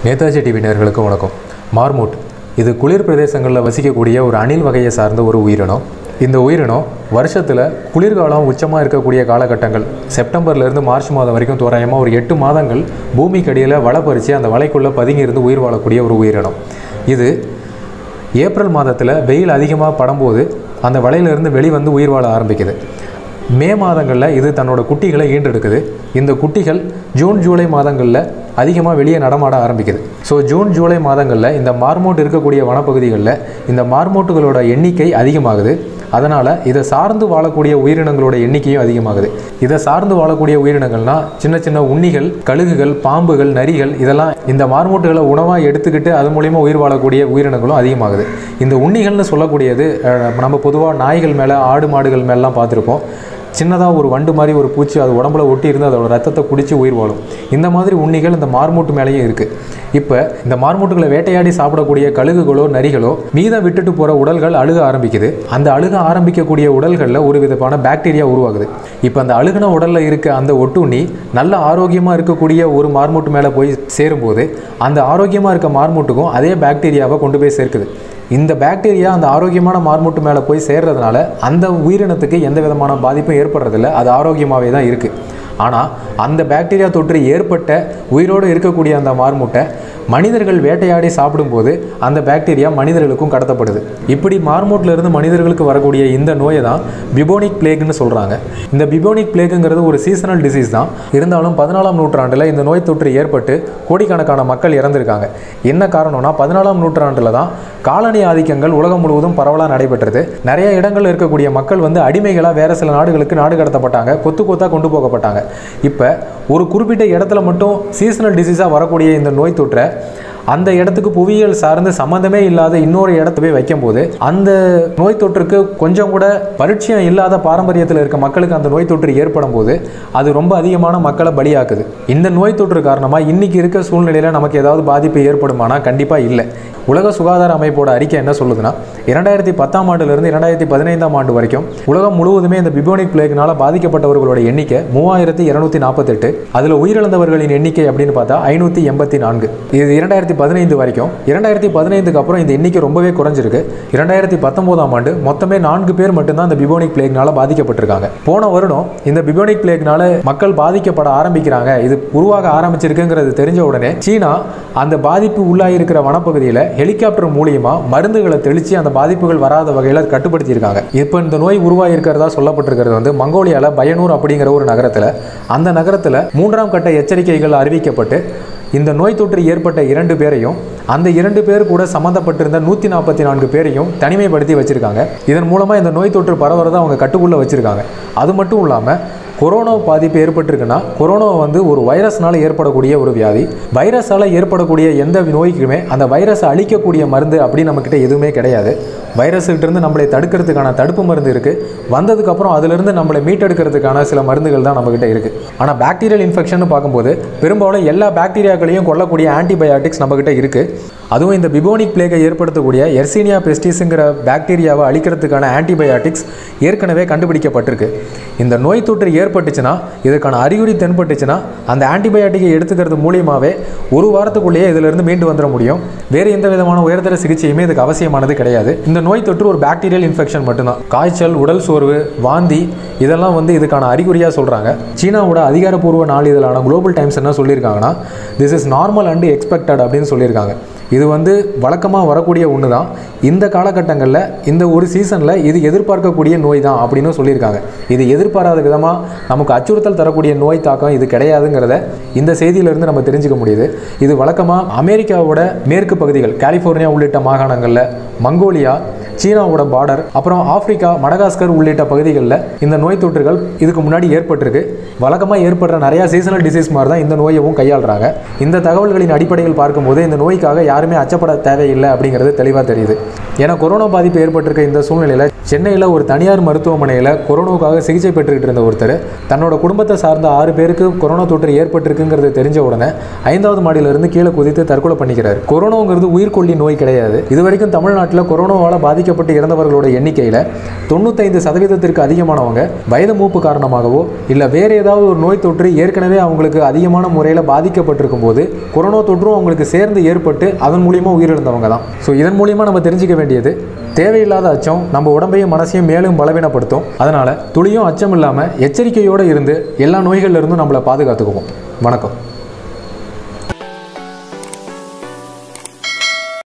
Netaji TV நேயர்களுக்கு வணக்கம் மார்மோட் இது குளிர் பிரதேசங்களில் வசிக்கக்கூடிய ஒரு அணில் வகையை சார்ந்த ஒரு உயிரினம் இந்த உயிரினம் வருஷத்தில் குளிர்காலம் உச்சமாக இருக்கக்கூடிய காலகட்டங்கள் செப்டம்பர்லேருந்து மார்ச் மாதம் வரைக்கும் தோராயமாக ஒரு எட்டு மாதங்கள் பூமிக்கு அடியில் வலை பறித்து அந்த வலைக்குள்ளே பதுங்கி இருந்து உயிர் வாழக்கூடிய ஒரு உயிரினம் இது ஏப்ரல் மாதத்தில் வெயில் அதிகமாக படும்போது அந்த வலையிலிருந்து வெளிவந்து உயிர் வாழ ஆரம்பிக்குது மே மாதங்களில் இது தன்னோட குட்டிகளை ஈண்டெடுக்குது இந்த குட்டிகள் ஜூன் ஜூலை மாதங்களில் அதிகமாக வெளியே நடமாட ஆரம்பிக்குது ஸோ ஜூன் ஜூலை மாதங்களில் இந்த மார்மோட் இருக்கக்கூடிய வனப்பகுதிகளில் இந்த மார்மோட்டுகளோட எண்ணிக்கை அதிகமாகுது அதனால் இதை சார்ந்து வாழக்கூடிய உயிரினங்களோட எண்ணிக்கையும் அதிகமாகுது இதை சார்ந்து வாழக்கூடிய உயிரினங்கள்னா சின்ன சின்ன உண்ணிகள் கழுகுகள் பாம்புகள் நரிகள் இதெல்லாம் இந்த மார்மோட்டுகளை உணவாக எடுத்துக்கிட்டு அது மூலிமா உயிர் வாழக்கூடிய உயிரினங்களும் அதிகமாகுது இந்த உண்ணிகள்னு சொல்லக்கூடியது அஹ், நம்ம பொதுவாக நாய்கள் மேலே ஆடு மாடுகள் மேலாம் பார்த்துருப்போம் சின்னதாக ஒரு வண்டு மாதிரி ஒரு பூச்சி அது உடம்புல ஒட்டி இருந்து அதோட ரத்தத்தை குடிச்சு உயிர் வாழும் இந்த மாதிரி உண்ணிகள் இந்த மார்மூட்டு மேலேயும் இருக்குது இப்போ இந்த மார்மூட்டுகளை வேட்டையாடி சாப்பிடக்கூடிய கழுகுகளோ நரிகளோ மீதம் விட்டுட்டு போகிற உடல்கள் அழுக ஆரம்பிக்குது அந்த அழுக ஆரம்பிக்கக்கூடிய உடல்களில் ஒரு விதமான பாக்டீரியா உருவாகுது இப்போ அந்த அழுகுன உடலில் இருக்க அந்த ஒட்டுண்ணி நல்ல ஆரோக்கியமாக இருக்கக்கூடிய ஒரு மார்மூட்டு மேலே போய் சேரும்போது அந்த ஆரோக்கியமாக இருக்க மார்மூட்டுக்கும் அதே பாக்டீரியாவை கொண்டு போய் சேர்க்குது இந்த பாக்டீரியா அந்த ஆரோக்கியமான மார்மூட்டு மேலே போய் சேர்றதுனால அந்த உயிரினத்துக்கு எந்த விதமான பாதிப்பும் ஏற்படுறதில்ல அது ஆரோக்கியமாகவே தான் இருக்குது ஆனால் அந்த பாக்டீரியா தொற்று ஏற்பட்ட உயிரோடு இருக்கக்கூடிய அந்த மார்மூட்டை மனிதர்கள் வேட்டையாடி சாப்பிடும்போது அந்த பாக்டீரியா மனிதர்களுக்கும் கடத்தப்படுது இப்படி மார்மூட்டில் இருந்து மனிதர்களுக்கு வரக்கூடிய இந்த நோயை தான் பிபோனிக் பிளேக்னு சொல்கிறாங்க இந்த பிபோனிக் பிளேக்குங்கிறது ஒரு சீசனல் டிசீஸ் தான் இருந்தாலும் பதினாலாம் நூற்றாண்டில் இந்த நோய் தொற்று ஏற்பட்டு கோடிக்கணக்கான மக்கள் இறந்திருக்காங்க என்ன காரணம்னா பதினாலாம் நூற்றாண்டில் தான் காலனி ஆதிக்கங்கள் உலகம் முழுவதும் பரவலாக நடைபெற்றது நிறைய இடங்கள்ல இருக்கக்கூடிய மக்கள் வந்து அடிமைகளாக வேற சில நாடுகளுக்கு நாடு கடத்தப்பட்டாங்க கொத்து கொத்தாக கொண்டு போகப்பட்டாங்க இப்போ ஒரு குறிப்பிட்ட இடத்துல மட்டும் சீசனல் டிசீஸாக வரக்கூடிய இந்த நோய் தொற்றை அந்த இடத்துக்கு புவியியல் சார்ந்து சம்மந்தமே இல்லாத இன்னொரு இடத்த போய் வைக்கும்போது அந்த நோய் தொற்றுக்கு கொஞ்சம் கூட பரிச்சயம் இல்லாத பாரம்பரியத்தில் இருக்க மக்களுக்கு அந்த நோய் தொற்று ஏற்படும் போது அது ரொம்ப அதிகமான மக்களை பலியாக்குது இந்த நோய் தொற்று காரணமாக இன்னைக்கு இருக்க சூழ்நிலையில் நமக்கு ஏதாவது பாதிப்பு ஏற்படுமானா கண்டிப்பாக இல்லை உலக சுகாதார அமைப்போட அறிக்கை என்ன சொல்லுதுன்னா இரண்டாயிரத்தி பத்தாம் ஆண்டுலேருந்து இரண்டாயிரத்தி பதினைந்தாம் ஆண்டு வரைக்கும் உலகம் முழுவதுமே இந்த பிபோனிக் பிளேக்னால பாதிக்கப்பட்டவர்களோட எண்ணிக்கை மூவாயிரத்தி இரநூத்தி நாற்பத்தெட்டு அதில் உயிரிழந்தவர்களின் எண்ணிக்கை அப்படின்னு பார்த்தா ஐநூற்றி எண்பத்தி நான்கு இது இரண்டாயிரத்தி பதினைந்து வரைக்கும் இரண்டாயிரத்தி பதினைந்துக்கு அப்புறம் இந்த எண்ணிக்கை ரொம்பவே குறைஞ்சிருக்கு இரண்டாயிரத்தி பத்தொம்போதாம் ஆண்டு மொத்தமே நான்கு பேர் மட்டும்தான் இந்த பிபோனிக் பிளேக்னால பாதிக்கப்பட்டிருக்காங்க போன வருடம் இந்த பிபோனிக் பிளேக்னால மக்கள் பாதிக்கப்பட ஆரம்பிக்கிறாங்க இது உருவாக ஆரம்பிச்சிருக்குங்கிறது தெரிஞ்ச உடனே சீனா அந்த பாதிப்பு உள்ளாயிருக்கிற வனப்பகுதியில் ஹெலிகாப்டர் மூலியமா மருந்துகளை தெளித்து அந்த பாதிப்புகள் வராத வகையில் கட்டுப்படுத்தியிருக்காங்க இப்போ இந்த நோய் உருவாகியிருக்கிறதா சொல்லப்பட்டிருக்கிறது வந்து மங்கோலியாவில் பயனூர் அப்படிங்கிற ஒரு நகரத்தில் அந்த நகரத்தில் மூன்றாம் கட்ட எச்சரிக்கைகள் அறிவிக்கப்பட்டு இந்த நோய் தொற்று ஏற்பட்ட இரண்டு பேரையும் அந்த இரண்டு பேர் கூட சம்மந்தப்பட்டிருந்த நூற்றி நாற்பத்தி நான்கு பேரையும் தனிமைப்படுத்தி வச்சிருக்காங்க இதன் மூலமாக இந்த நோய் தொற்று பரவுறதை அவங்க கட்டுக்குள்ளே வச்சிருக்காங்க அது மட்டும் இல்லாமல் கொரோனா பாதிப்பு ஏற்பட்டிருக்குன்னா கொரோனா வந்து ஒரு வைரஸ்னால ஏற்படக்கூடிய ஒரு வியாதி வைரஸால் ஏற்படக்கூடிய எந்த நோய்க்குமே அந்த வைரஸை அழிக்கக்கூடிய மருந்து அப்படி நம்மக்கிட்ட எதுவுமே கிடையாது வைரஸ்கிட்ட இருந்து நம்மளை தடுக்கிறதுக்கான தடுப்பு மருந்து இருக்குது வந்ததுக்கப்புறம் அதிலிருந்து நம்மளை மீட்டெடுக்கிறதுக்கான சில மருந்துகள் தான் நம்மக்கிட்ட இருக்குது ஆனால் பாக்டீரியல் இன்ஃபெக்ஷன் பார்க்கும்போது பெரும்பாலும் எல்லா பாக்டீரியாக்களையும் கொல்லக்கூடிய ஆன்டிபயாட்டிக்ஸ் நம்மக்கிட்ட இருக்குது அதுவும் இந்த பிபோனிக் பிளேகை ஏற்படுத்தக்கூடிய எர்சீனியா பெஸ்டிஸுங்கிற பாக்டீரியாவை அழிக்கிறதுக்கான ஆன்டிபயாட்டிக்ஸ் ஏற்கனவே கண்டுபிடிக்கப்பட்டிருக்கு இந்த நோய் தொற்று ஏற்பட்டுச்சுன்னா இதுக்கான அறிகுறி தென்பட்டுச்சுன்னா அந்த ஆன்டிபயாட்டிக்கை எடுத்துக்கிறது மூலியமாகவே ஒரு வாரத்துக்குள்ளேயே இதிலிருந்து மீண்டு வந்துட முடியும் வேறு எந்த விதமான உயர்தர சிகிச்சையுமே இதுக்கு அவசியமானது கிடையாது இந்த நோய் தொற்று ஒரு பாக்டீரியல் இன்ஃபெக்ஷன் மட்டும்தான் காய்ச்சல் உடல் சோர்வு வாந்தி இதெல்லாம் வந்து இதுக்கான அறிகுறியாக சொல்கிறாங்க சீனாவோட அதிகாரப்பூர்வ நாளிதழான குளோபல் டைம்ஸ் என்ன சொல்லியிருக்காங்கன்னா this is normal and expected அப்படின்னு சொல்லியிருக்காங்க இது வந்து வழக்கமாக வரக்கூடிய ஒன்று தான் இந்த காலகட்டங்களில் இந்த ஒரு சீசனில் இது எதிர்பார்க்கக்கூடிய நோய் தான் அப்படின்னு சொல்லியிருக்காங்க இது எதிர்பாராத விதமாக நமக்கு அச்சுறுத்தல் தரக்கூடிய நோய் தாக்கம் இது கிடையாதுங்கிறத இந்த செய்தியிலிருந்து நம்ம தெரிஞ்சுக்க முடியுது இது வழக்கமாக அமெரிக்காவோட மேற்கு பகுதிகள் கலிஃபோர்னியா உள்ளிட்ட மாகாணங்களில் மங்கோலியா சீனாவோட பார்டர் அப்புறம் ஆப்பிரிக்கா மடகாஸ்கர் உள்ளிட்ட பகுதிகளில் இந்த நோய் தொற்றுகள் இதுக்கு முன்னாடி ஏற்பட்டிருக்கு வழக்கமாக ஏற்படுற நிறையா சீசனல் டிசீஸ் மாதிரி தான் இந்த நோயவும் கையாளுறாங்க இந்த தகவல்களின் அடிப்படையில் பார்க்கும்போது இந்த நோய்க்காக யாருமே அச்சப்பட தேவையில்லை அப்படிங்கிறது தெளிவாக தெரியுது ஏன்னா கொரோனா பாதிப்பு ஏற்பட்டிருக்க இந்த சூழ்நிலையில் சென்னையில் ஒரு தனியார் மருத்துவமனையில் கொரோனாவுக்காக சிகிச்சை பெற்றுக்கிட்டு இருந்த ஒருத்தர் தன்னோட குடும்பத்தை சார்ந்த ஆறு பேருக்கு கொரோனா தொற்று ஏற்பட்டிருக்குங்கிறது தெரிஞ்ச உடனே ஐந்தாவது மாடியிலிருந்து கீழே குதித்து தற்கொலை பண்ணிக்கிறார் கொரோனாங்கிறது உயிர்கொல்லி நோய் கிடையாது இது வரைக்கும் தமிழ்நாட்டில் கொரோனாவால் பாதிக்கப்பட்டு இறந்தவர்களோட எண்ணிக்கையில் தொண்ணூத்தைந்து சதவீதத்திற்கு அதிகமானவங்க வயது மூப்பு காரணமாகவோ இல்லை வேறு ஏதாவது ஒரு நோய் தொற்று ஏற்கனவே அவங்களுக்கு அதிகமான முறையில் பாதிக்கப்பட்டிருக்கும் போது கொரோனா தொற்றும் அவங்களுக்கு சேர்ந்து ஏற்பட்டு அதன் மூலியமா உயிரிழந்தவங்க தான் ஸோ இதன் மூலியமா நம்ம தெரிஞ்சுக்க வேண்டியது தேவையில்லாத அச்சம் நம்ம உடம்பையும் மனசையும் மேலும் பலவீனப்படுத்தும் அதனால துளியும் அச்சம் இல்லாமல் எச்சரிக்கையோடு இருந்து எல்லா நோய்கள்ல இருந்தும் நம்மளை பாதுகாத்துக்குவோம் வணக்கம்